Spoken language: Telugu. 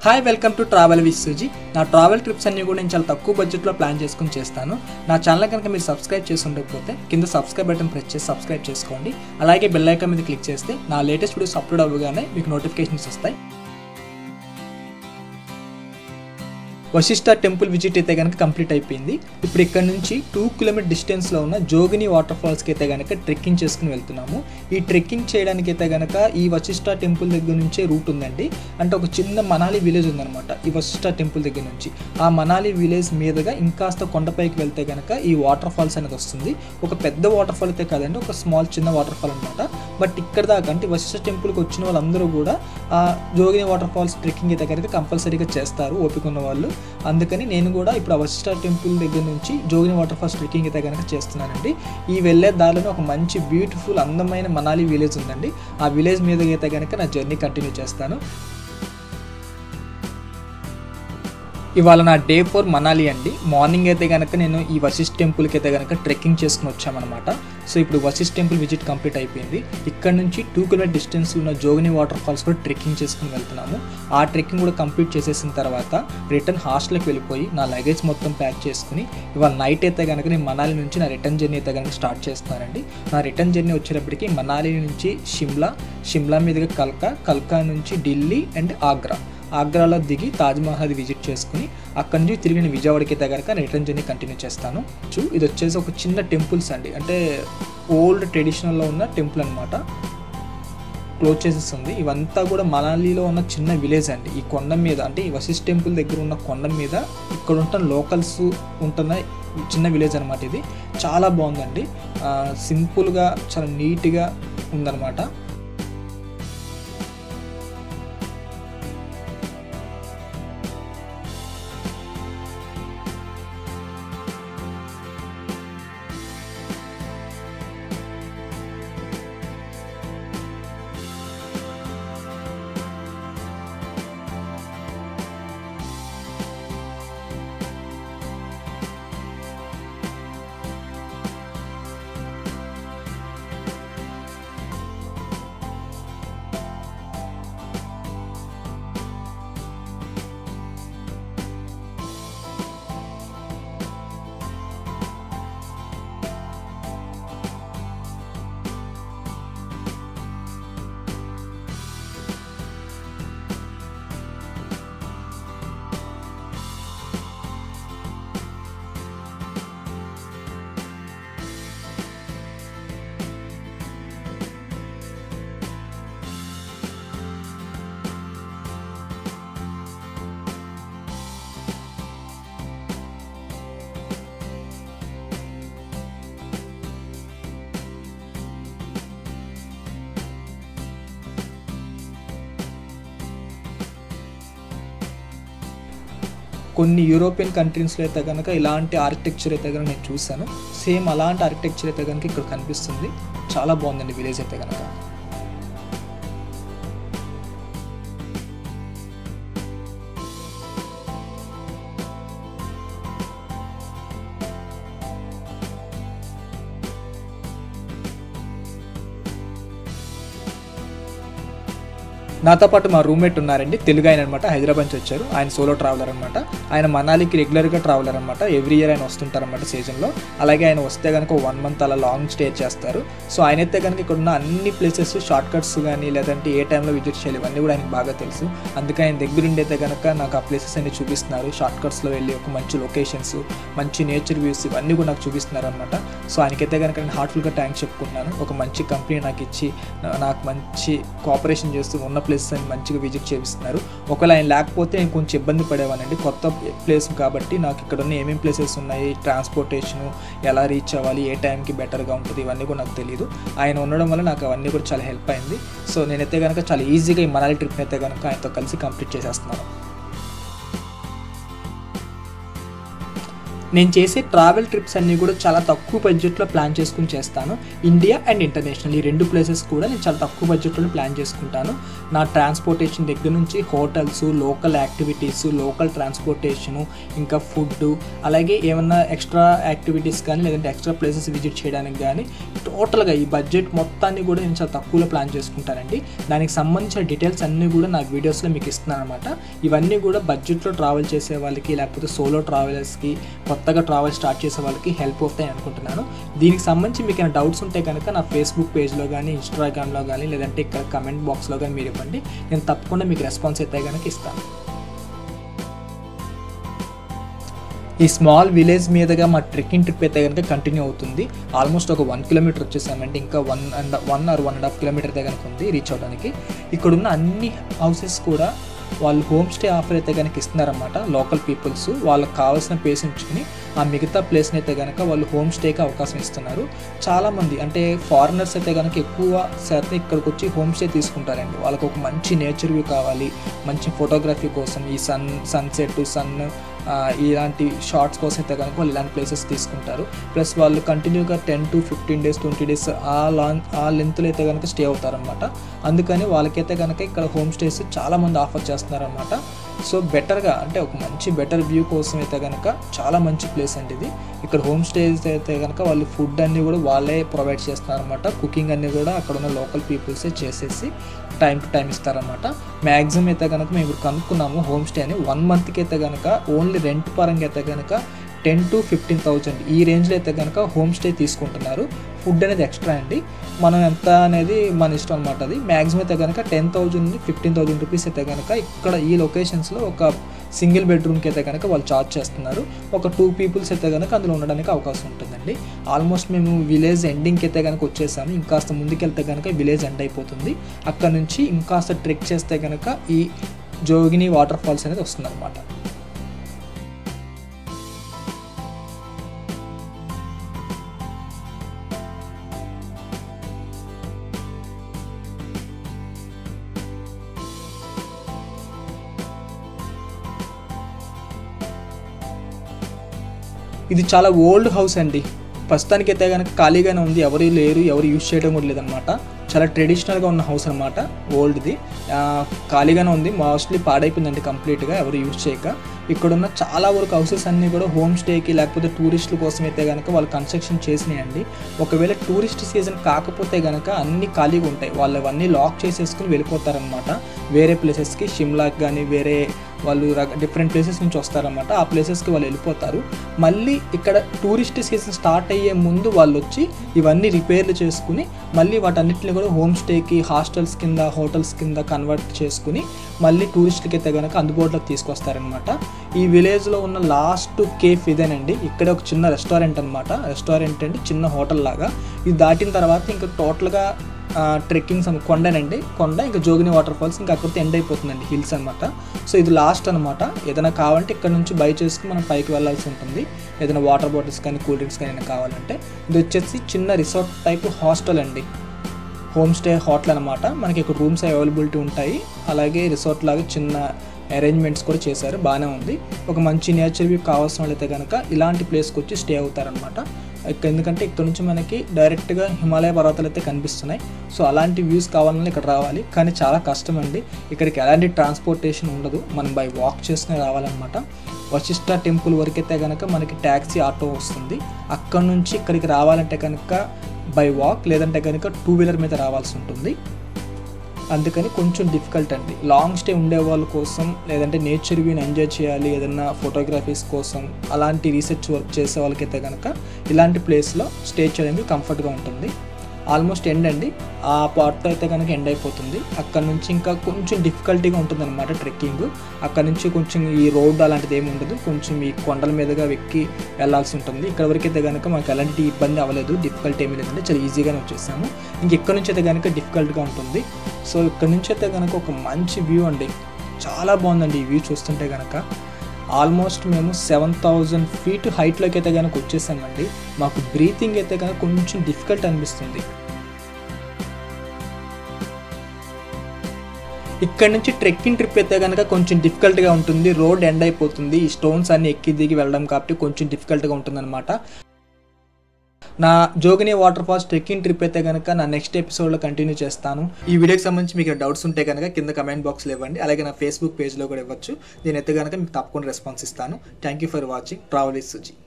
hi welcome to travel with Suji నా ట్రావెల్ ట్రిప్స్ అన్ని కూడా నేను చాలా తక్కువ బడ్జెట్లో ప్లాన్ చేసుకుని చేస్తాను నా ఛానల్ కనుక మీరు సబ్స్క్రైబ్ చేసి ఉండకపోతే కింద సబ్స్క్రైబ్ బటన్ ప్రెస్ చేసి సబ్స్క్రైబ్ చేసుకోండి అలాగే బెల్ ఐకాన్ మీద క్లిక్ చేస్తే నా లేటెస్ట్ వీడియోస్ అప్లోడ్ అవ్వగానే మీకు నోటిఫికేషన్స్ వస్తాయి వశిష్ఠ టెంపుల్ విజిట్ అయితే కనుక కంప్లీట్ అయిపోయింది ఇప్పుడు ఇక్కడ నుంచి టూ కిలోమీటర్ డిస్టెన్స్లో ఉన్న జోగిని వాటర్ ఫాల్స్కి అయితే కనుక ట్రెక్కింగ్ చేసుకుని వెళ్తున్నాము ఈ ట్రెక్కింగ్ చేయడానికి అయితే కనుక ఈ వశిష్ఠ టెంపుల్ దగ్గర నుంచే రూట్ ఉందండి అంటే ఒక చిన్న మనాలి విలేజ్ ఉందన్నమాట ఈ వశిష్ఠ టెంపుల్ దగ్గర నుంచి ఆ మనాలి విలేజ్ మీదుగా ఇంకాస్త కొండపైకి వెళ్తే కనుక ఈ వాటర్ ఫాల్స్ అనేది వస్తుంది ఒక పెద్ద వాటర్ ఫాల్ అయితే కాదండి ఒక స్మాల్ చిన్న వాటర్ ఫాల్ అనమాట బట్ ఇక్కడ దాకా అంటే వశిష్ఠ టెంపుల్కి వచ్చిన వాళ్ళందరూ కూడా ఆ జోగిని వాటర్ ఫాల్స్ ట్రెక్కింగ్ అయితే కనుక కంపల్సరీగా చేస్తారు ఓపిక ఉన్న వాళ్ళు అందుకని నేను కూడా ఇప్పుడు ఆ వశిష్ఠ టెంపుల్ దగ్గర నుంచి జోగిని వాటర్ ఫాల్స్ ట్రెక్కింగ్ అయితే కనుక చేస్తున్నానండి ఈ వెళ్ళే దారిలో ఒక మంచి బ్యూటిఫుల్ అందమైన మనాలి విలేజ్ ఉందండి ఆ విలేజ్ మీద అయితే కనుక నా జర్నీ కంటిన్యూ చేస్తాను ఇవాళ నా డే ఫోర్ మనాలి అండి మార్నింగ్ అయితే కనుక నేను ఈ వశిష్ఠ టెంపుల్కి అయితే కనుక ట్రెక్కింగ్ చేసుకుని వచ్చామన్నమాట సో ఇప్పుడు వశిష్ఠ టెంపుల్ విజిట్ కంప్లీట్ అయిపోయింది ఇక్కడ నుంచి టూ కిలోమీటర్ డిస్టెన్స్ ఉన్న జోగిని వాటర్ ఫాల్స్ కూడా ట్రెక్కింగ్ చేసుకుని వెళ్తున్నాము ఆ ట్రెక్కింగ్ కూడా కంప్లీట్ చేసేసిన తర్వాత రిటర్న్ హాస్టల్కి వెళ్ళిపోయి నా లగేజ్ మొత్తం ప్యాక్ చేసుకుని ఇవాళ నైట్ అయితే కనుక నేను మనాలి నుంచి నా రిటర్న్ జర్నీ అయితే కనుక స్టార్ట్ చేస్తున్నానండి నా రిటర్న్ జర్నీ వచ్చేటప్పటికి మనాలి నుంచి షిమ్లా షిమ్లా మీదుగా కల్కా కల్కా నుంచి ఢిల్లీ అండ్ ఆగ్రా ఆగ్రాలో దిగి తాజ్మహల్ విజిట్ చేసుకుని అక్కడి నుంచి తిరిగి నేను విజయవాడకి అయితే కనుక రిటర్న్ జర్నీ కంటిన్యూ చేస్తాను చూ ఇది వచ్చేసి ఒక చిన్న టెంపుల్స్ అండి అంటే ఓల్డ్ ట్రెడిషనల్లో ఉన్న టెంపుల్ అనమాట క్లోజ్ చేసేస్తుంది ఇవంతా కూడా మనాలిలో ఉన్న చిన్న విలేజ్ అండి ఈ కొండ మీద అంటే ఈ వశిష్ఠ టెంపుల్ దగ్గర ఉన్న కొండ మీద ఇక్కడ ఉంటున్న లోకల్స్ ఉంటున్న చిన్న విలేజ్ అనమాట ఇది చాలా బాగుందండి సింపుల్గా చాలా నీట్గా ఉందన్నమాట కొన్ని యూరోపియన్ కంట్రీస్లో అయితే కనుక ఇలాంటి ఆర్కిటెక్చర్ అయితే కనుక నేను చూశాను సేమ్ అలాంటి ఆర్కిటెక్చర్ అయితే కనుక ఇక్కడ కనిపిస్తుంది చాలా బాగుందండి విలేజ్ అయితే కనుక నాతో పాటు మా రూమ్మేట్ ఉన్నారండి తెలుగు ఆయన అనమాట హైదరాబాద్ నుంచి వచ్చారు ఆయన సోలో ట్రావెలర్ అనమాట ఆయన మనాలికి రెగ్యులర్గా ట్రావెలర్ అనమాట ఎవ్రీ ఇయర్ ఆయన వస్తుంటారనమాట సీజన్లో అలాగే ఆయన వస్తే కనుక వన్ మంత్ అలా లాంగ్ స్టే చేస్తారు సో ఆయన అయితే కనుక ఇక్కడ ఉన్న అన్ని ప్లేసెస్ షార్ట్ కట్స్ కానీ లేదంటే ఏ టైంలో విజిట్ చేయాలి ఇవన్నీ కూడా ఆయనకు బాగా తెలుసు అందుకే ఆయన దగ్గరుండి అయితే కనుక నాకు ఆ ప్లేసెస్ అన్ని చూపిస్తున్నారు షార్ట్ కట్స్లో వెళ్ళి ఒక మంచి లొకేషన్స్ మంచి నేచర్ వ్యూస్ ఇవన్నీ కూడా నాకు చూపిస్తున్నారు అనమాట సో ఆయనకైతే కనుక నేను హార్ట్ఫుల్గా థ్యాంక్స్ చెప్పుకుంటున్నాను ఒక మంచి కంపెనీ నాకు ఇచ్చి నాకు మంచి కోఆపరేషన్ చేస్తూ ఉన్న ప్లేసెస్ అని మంచిగా విజిట్ చేపిస్తున్నారు ఒకవేళ ఆయన లేకపోతే నేను కొంచెం ఇబ్బంది పడేవానండి కొత్త ప్లేస్ కాబట్టి నాకు ఇక్కడ ఉన్న ఏమేమి ప్లేసెస్ ఉన్నాయి ట్రాన్స్పోర్టేషను ఎలా రీచ్ అవ్వాలి ఏ టైంకి బెటర్గా ఉంటుంది ఇవన్నీ కూడా నాకు తెలియదు ఆయన ఉండడం వల్ల నాకు అవన్నీ కూడా చాలా హెల్ప్ అయింది సో నేనైతే కనుక చాలా ఈజీగా ఈ మనాలి ట్రిప్ని అయితే కనుక ఆయనతో కలిసి కంప్లీట్ చేసేస్తున్నాను నేను చేసే ట్రావెల్ ట్రిప్స్ అన్నీ కూడా చాలా తక్కువ బడ్జెట్లో ప్లాన్ చేసుకుని చేస్తాను ఇండియా అండ్ ఇంటర్నేషనల్ ఈ రెండు ప్లేసెస్ కూడా నేను చాలా తక్కువ బడ్జెట్లో ప్లాన్ చేసుకుంటాను నా ట్రాన్స్పోర్టేషన్ దగ్గర నుంచి hotels local activities local transportation ఇంకా ఫుడ్ అలాగే ఏమన్నా ఎక్స్ట్రా యాక్టివిటీస్ కానీ లేదంటే ఎక్స్ట్రా ప్లేసెస్ విజిట్ చేయడానికి కానీ టోటల్గా ఈ బడ్జెట్ మొత్తాన్ని కూడా నేను చాలా తక్కువలో ప్లాన్ చేసుకుంటానండి దానికి సంబంధించిన డీటెయిల్స్ అన్నీ కూడా నా వీడియోస్లో మీకు ఇస్తున్నాను అనమాట ఇవన్నీ కూడా బడ్జెట్లో ట్రావెల్ చేసే వాళ్ళకి లేకపోతే సోలో ట్రావెలర్స్కి కొత్తగా ట్రావెల్ స్టార్ట్ చేసే వాళ్ళకి హెల్ప్ అవుతాయి అనుకుంటున్నాను దీనికి సంబంధించి మీకు ఏమైనా డౌట్స్ ఉంటే కనుక నా ఫేస్బుక్ పేజ్లో కానీ ఇన్స్టాగ్రామ్లో కానీ లేదంటే ఇక్కడ కమెంట్ బాక్స్లో కానీ మీరు ఇవ్వండి నేను తప్పకుండా మీకు రెస్పాన్స్ అయితే కనుక ఇస్తాను ఈ స్మాల్ విలేజ్ మీదుగా మా ట్రెక్కింగ్ ట్రిప్ అయితే కనుక కంటిన్యూ అవుతుంది ఆల్మోస్ట్ ఒక వన్ కిలోమీటర్ వచ్చేసామంటే ఇంకా one and one or one and half kilometre అయితే కనుక ఉంది రీచ్ అవడానికి ఇక్కడున్న అన్ని హౌసెస్ కూడా వాళ్ళు హోమ్ స్టే ఆఫర్ అయితే కనుక ఇస్తున్నారన్నమాట లోకల్ పీపుల్స్ వాళ్ళకి కావాల్సిన ప్లేస్ ఉంచుకుని ఆ మిగతా ప్లేస్ని అయితే కనుక వాళ్ళు హోమ్ స్టేకి అవకాశం ఇస్తున్నారు చాలామంది అంటే ఫారినర్స్ అయితే కనుక ఎక్కువ శాతం ఇక్కడికి వచ్చి హోమ్ స్టే తీసుకుంటారండి వాళ్ళకి ఒక మంచి నేచర్ వ్యూ కావాలి మంచి ఫోటోగ్రఫీ కోసం ఈ సన్ సన్సెట్ సన్ ఇలాంటి షార్ట్స్ కోసం అయితే కనుక వాళ్ళు ఇలాంటి ప్లేసెస్ తీసుకుంటారు ప్లస్ వాళ్ళు కంటిన్యూగా ten to fifteen days twenty days ఆ లాంగ్ ఆ లెంత్లో అయితే కనుక స్టే అవుతారనమాట అందుకని వాళ్ళకైతే కనుక ఇక్కడ హోమ్ స్టేస్ చాలామంది ఆఫర్ చేస్తున్నారనమాట సో బెటర్గా అంటే ఒక మంచి బెటర్ వ్యూ కోసం అయితే కనుక చాలా మంచి ప్లేస్ అండి ఇది ఇక్కడ హోమ్ స్టేస్ అయితే కనుక వాళ్ళు ఫుడ్ అన్నీ కూడా వాళ్ళే ప్రొవైడ్ చేస్తున్నారనమాట కుకింగ్ అన్నీ కూడా అక్కడ ఉన్న లోకల్ పీపుల్సే చేసేసి టైం టు టైం ఇస్తారనమాట మ్యాక్సిమం అయితే కనుక మేము ఇప్పుడు కనుక్కున్నాము హోమ్ స్టే అని వన్ మంత్కి అయితే కనుక ఓన్లీ రెంట్ పరంగా అయితే కనుక టెన్ టు ఫిఫ్టీన్ థౌజండ్ ఈ రేంజ్లో అయితే కనుక హోమ్ స్టే తీసుకుంటున్నారు ఫుడ్ అనేది ఎక్స్ట్రా అండి మనం ఎంత అనేది మన ఇష్టం అనమాట అది మ్యాక్సిమం అయితే కనుక ten thousand fifteen thousand rupees అయితే కనుక ఇక్కడ ఈ లొకేషన్స్లో ఒక సింగిల్ బెడ్రూమ్కి అయితే కనుక వాళ్ళు చార్జ్ చేస్తున్నారు ఒక టూ పీపుల్స్ అయితే కనుక అందులో ఉండడానికి అవకాశం ఉంటుందండి ఆల్మోస్ట్ మేము విలేజ్ ఎండింగ్కి అయితే కనుక వచ్చేసాము ఇంకాస్త ముందుకెళ్తే కనుక విలేజ్ ఎండ్ అయిపోతుంది అక్కడ నుంచి ఇంకాస్త ట్రెక్ చేస్తే కనుక ఈ జోగిని వాటర్ ఫాల్స్ అనేది వస్తుంది అనమాట ఇది చాలా ఓల్డ్ హౌస్ అండి ప్రస్తుతానికి అయితే కనుక ఖాళీగానే ఉంది ఎవరు లేరు ఎవరు యూజ్ చేయడం కూడా లేదనమాట చాలా ట్రెడిషనల్గా ఉన్న హౌస్ అనమాట ఓల్డ్ది ఖాళీగానే ఉంది మోస్ట్లీ పాడైపోయిందండి కంప్లీట్గా ఎవరు యూజ్ చేయక ఇక్కడున్న చాలా వరకు హౌసెస్ అన్నీ కూడా హోమ్ స్టేకి లేకపోతే టూరిస్టుల కోసం అయితే కనుక వాళ్ళు కన్స్ట్రక్షన్ చేసినాయండి ఒకవేళ టూరిస్ట్ సీజన్ కాకపోతే కనుక అన్ని ఖాళీగా ఉంటాయి వాళ్ళు అవన్నీ లాక్ చేసేసుకుని వెళ్ళిపోతారనమాట వేరే ప్లేసెస్కి షిమ్లాకి కానీ వేరే వాళ్ళు డిఫరెంట్ ప్లేసెస్ నుంచి వస్తారనమాట ఆ ప్లేసెస్కి వాళ్ళు వెళ్ళిపోతారు మళ్ళీ ఇక్కడ టూరిస్ట్ సీజన్ స్టార్ట్ అయ్యే ముందు వాళ్ళు వచ్చి ఇవన్నీ రిపేర్లు చేసుకుని మళ్ళీ వాటన్నిటిని కూడా హోమ్ స్టేకి హాస్టల్స్ కింద హోటల్స్ కింద కన్వర్ట్ చేసుకుని మళ్ళీ టూరిస్టులకి అయితే కనుక అందుబాటులోకి తీసుకొస్తారనమాట ఈ విలేజ్లో ఉన్న లాస్ట్ కేఫ్ ఇదేనండి ఇక్కడ ఒక చిన్న రెస్టారెంట్ అనమాట రెస్టారెంట్ అంటే చిన్న హోటల్ లాగా ఇది దాటిన తర్వాత ఇంకా టోటల్గా ట్రెక్కింగ్ సమ్ కొండనండి కొండ ఇంకా జోగిని వాటర్ ఫాల్స్ ఇంకా అక్కడితో ఎండ్ అయిపోతుందండి హిల్స్ అనమాట సో ఇది లాస్ట్ అనమాట ఏదైనా కావాలంటే ఇక్కడ నుంచి బై చేసుకుని మనం పైకి వెళ్ళాల్సి ఉంటుంది ఏదైనా వాటర్ బాటిల్స్ కానీ కూల్ డ్రింక్స్ కానీ ఏమైనా కావాలంటే ఇది వచ్చేసి చిన్న రిసార్ట్ టైప్ హాస్టల్ అండి హోమ్ స్టే హోటల్ అనమాట మనకి ఇక్కడ రూమ్స్ అవైలబిలిటీ ఉంటాయి అలాగే రిసార్ట్ లాగా చిన్న అరేంజ్మెంట్స్ కూడా చేశారు బాగానే ఉంది ఒక మంచి నేచర్ వ్యూ కావాల్సిన వాళ్ళైతే కనుక ఇలాంటి ప్లేస్కి వచ్చి స్టే అవుతారనమాట ఇక్కడ ఎందుకంటే ఇక్కడ నుంచి మనకి డైరెక్ట్గా హిమాలయ పర్వతాలు అయితే కనిపిస్తున్నాయి సో అలాంటి వ్యూస్ కావాలని ఇక్కడ రావాలి కానీ చాలా కష్టం అండి ఇక్కడికి ఎలాంటి ట్రాన్స్పోర్టేషన్ ఉండదు మనం బై వాక్ చేసుకుని రావాలన్నమాట వశిష్ట టెంపుల్ వరకైతే కనుక మనకి ట్యాక్సీ ఆటో వస్తుంది అక్కడ నుంచి ఇక్కడికి రావాలంటే కనుక బై వాక్ లేదంటే కనుక టూ వీలర్ మీద రావాల్సి ఉంటుంది అందుకని కొంచెం డిఫికల్ట్ అండి లాంగ్ స్టే ఉండే వాళ్ళ కోసం లేదంటే నేచర్ వ్యూని ఎంజాయ్ చేయాలి ఏదన్నా ఫోటోగ్రఫీస్ కోసం అలాంటి రీసెర్చ్ వర్క్ చేసే వాళ్ళకైతే కనుక ఇలాంటి ప్లేస్లో స్టే చేయడానికి కంఫర్ట్గా ఉంటుంది ఆల్మోస్ట్ ఎండ్ అండి ఆ పార్ట్తో అయితే కనుక ఎండ్ అయిపోతుంది అక్కడ నుంచి ఇంకా కొంచెం డిఫికల్టీగా ఉంటుంది అనమాట ట్రెక్కింగ్ అక్కడ నుంచి కొంచెం ఈ రోడ్ అలాంటిది ఏమి ఉండదు కొంచెం ఈ కొండల మీదుగా వెక్కి వెళ్ళాల్సి ఉంటుంది ఇక్కడ వరకు అయితే కనుక మాకు ఎలాంటి ఇబ్బంది అవ్వలేదు డిఫికల్ట్ ఏమీ లేదండి చాలా ఈజీగానే వచ్చేసాము ఇంక ఇక్కడ నుంచి అయితే కనుక డిఫికల్ట్గా ఉంటుంది సో ఇక్కడ నుంచి అయితే కనుక ఒక మంచి వ్యూ అండి చాలా బాగుందండి ఈ వ్యూ చూస్తుంటే కనుక ఆల్మోస్ట్ మేము సెవెన్ థౌజండ్ ఫీట్ హైట్లోకి అయితే కనుక వచ్చేసామండి మాకు బ్రీతింగ్ అయితే కనుక కొంచెం డిఫికల్ట్ అనిపిస్తుంది ఇక్కడ నుంచి ట్రెక్కింగ్ ట్రిప్ అయితే కనుక కొంచెం డిఫికల్ట్గా ఉంటుంది రోడ్ ఎండ్ అయిపోతుంది ఈ స్టోన్స్ అన్ని ఎక్కి దిగి వెళ్ళడం కాబట్టి కొంచెం డిఫికల్ట్గా ఉంటుందన్నమాట నా జోగిని వాటర్ ఫాల్స్ ట్రెక్కింగ్ ట్రిప్ అయితే కనుక నా నెక్స్ట్ ఎపిసోడ్లో కంటిన్యూ చేస్తాను ఈ వీడియోకి సంబంధించి మీకు డౌట్స్ ఉంటే కనుక కింద కమెంట్ బాక్స్లో ఇవ్వండి అలాగే నా ఫేస్బుక్ పేజ్లో కూడా ఇవ్వచ్చు నేను అయితే కనుక మీకు తప్పకుండా రెస్పాన్స్ ఇస్తాను thank you for watching travel is Suji